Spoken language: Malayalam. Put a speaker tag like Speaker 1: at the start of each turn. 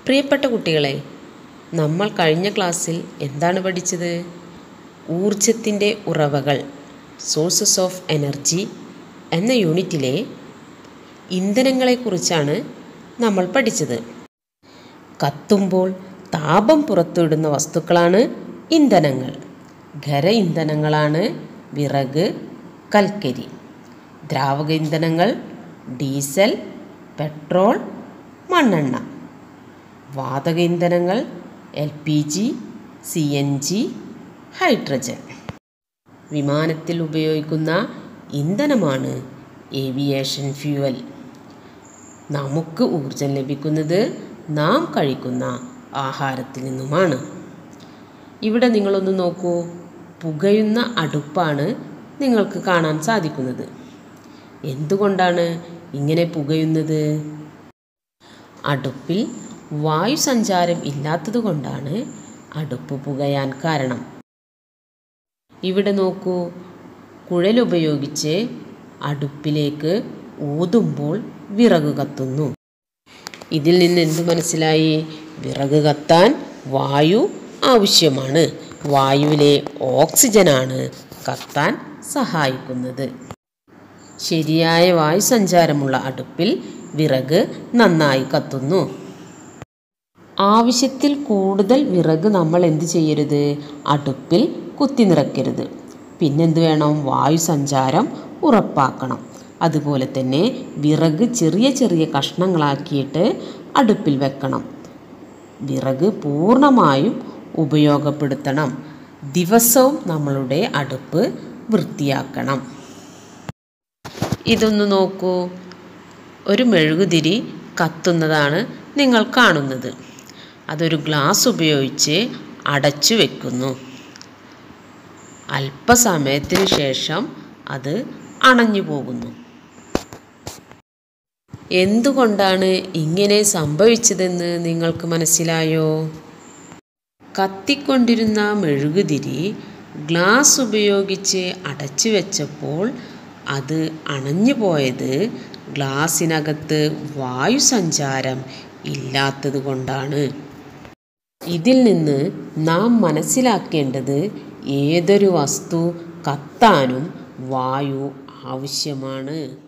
Speaker 1: പ്രിയപ്പെട്ട കുട്ടികളെ നമ്മൾ കഴിഞ്ഞ ക്ലാസ്സിൽ എന്താണ് പഠിച്ചത് ഊർജത്തിൻ്റെ ഉറവകൾ സോഴ്സസ് ഓഫ് എനർജി എന്ന യൂണിറ്റിലെ ഇന്ധനങ്ങളെക്കുറിച്ചാണ് നമ്മൾ പഠിച്ചത് കത്തുമ്പോൾ താപം പുറത്തുവിടുന്ന വസ്തുക്കളാണ് ഇന്ധനങ്ങൾ ഖര ഇന്ധനങ്ങളാണ് വിറക് കൽക്കരി ദ്രാവക ഇന്ധനങ്ങൾ ഡീസൽ പെട്രോൾ മണ്ണെണ്ണ വാതക ഇന്ധനങ്ങൾ L P G C N G hydrogen വിമാനത്തിൽ ഉപയോഗിക്കുന്ന ഇന്ധനമാണ് ഏവിയേഷൻ ഫ്യൂവൽ നമുക്ക് ഊർജം ലഭിക്കുന്നത് നാം കഴിക്കുന്ന ആഹാരത്തിൽ നിന്നുമാണ് ഇവിടെ നിങ്ങളൊന്ന് നോക്കൂ പുകയുന്ന അടുപ്പാണ് നിങ്ങൾക്ക് കാണാൻ സാധിക്കുന്നത് എന്തുകൊണ്ടാണ് ഇങ്ങനെ പുകയുന്നത് അടുപ്പിൽ വായു സഞ്ചാരം ഇല്ലാത്തതുകൊണ്ടാണ് അടുപ്പ് പുകയാൻ കാരണം ഇവിടെ നോക്കൂ കുഴലുപയോഗിച്ച് അടുപ്പിലേക്ക് ഊതുമ്പോൾ വിറക് കത്തുന്നു ഇതിൽ നിന്ന് എന്ത് മനസ്സിലായി വിറക് കത്താൻ വായു ആവശ്യമാണ് വായുവിലെ ഓക്സിജനാണ് കത്താൻ സഹായിക്കുന്നത് ശരിയായ വായു സഞ്ചാരമുള്ള അടുപ്പിൽ വിറക് നന്നായി കത്തുന്നു ആവശ്യത്തിൽ കൂടുതൽ വിറക് നമ്മൾ എന്ത് ചെയ്യരുത് അടുപ്പിൽ കുത്തി നിറയ്ക്കരുത് പിന്നെന്ത് വേണം വായു സഞ്ചാരം ഉറപ്പാക്കണം അതുപോലെ തന്നെ വിറക് ചെറിയ ചെറിയ കഷ്ണങ്ങളാക്കിയിട്ട് അടുപ്പിൽ വെക്കണം വിറക് പൂർണ്ണമായും ഉപയോഗപ്പെടുത്തണം ദിവസവും നമ്മളുടെ അടുപ്പ് വൃത്തിയാക്കണം ഇതൊന്ന് നോക്കൂ ഒരു മെഴുകുതിരി കത്തുന്നതാണ് നിങ്ങൾ കാണുന്നത് അതൊരു ഗ്ലാസ് ഉപയോഗിച്ച് അടച്ചു വെക്കുന്നു അല്പസമയത്തിന് ശേഷം അത് അണഞ്ഞു പോകുന്നു എന്തുകൊണ്ടാണ് ഇങ്ങനെ സംഭവിച്ചതെന്ന് നിങ്ങൾക്ക് മനസ്സിലായോ കത്തിക്കൊണ്ടിരുന്ന മെഴുകുതിരി ഗ്ലാസ് ഉപയോഗിച്ച് അടച്ചു വെച്ചപ്പോൾ അത് അണഞ്ഞു പോയത് ഗ്ലാസിനകത്ത് വായു സഞ്ചാരം ഇല്ലാത്തത് കൊണ്ടാണ് ഇതിൽ നിന്ന് നാം മനസ്സിലാക്കേണ്ടത് ഏതൊരു വസ്തു കത്താനും വായു ആവശ്യമാണ്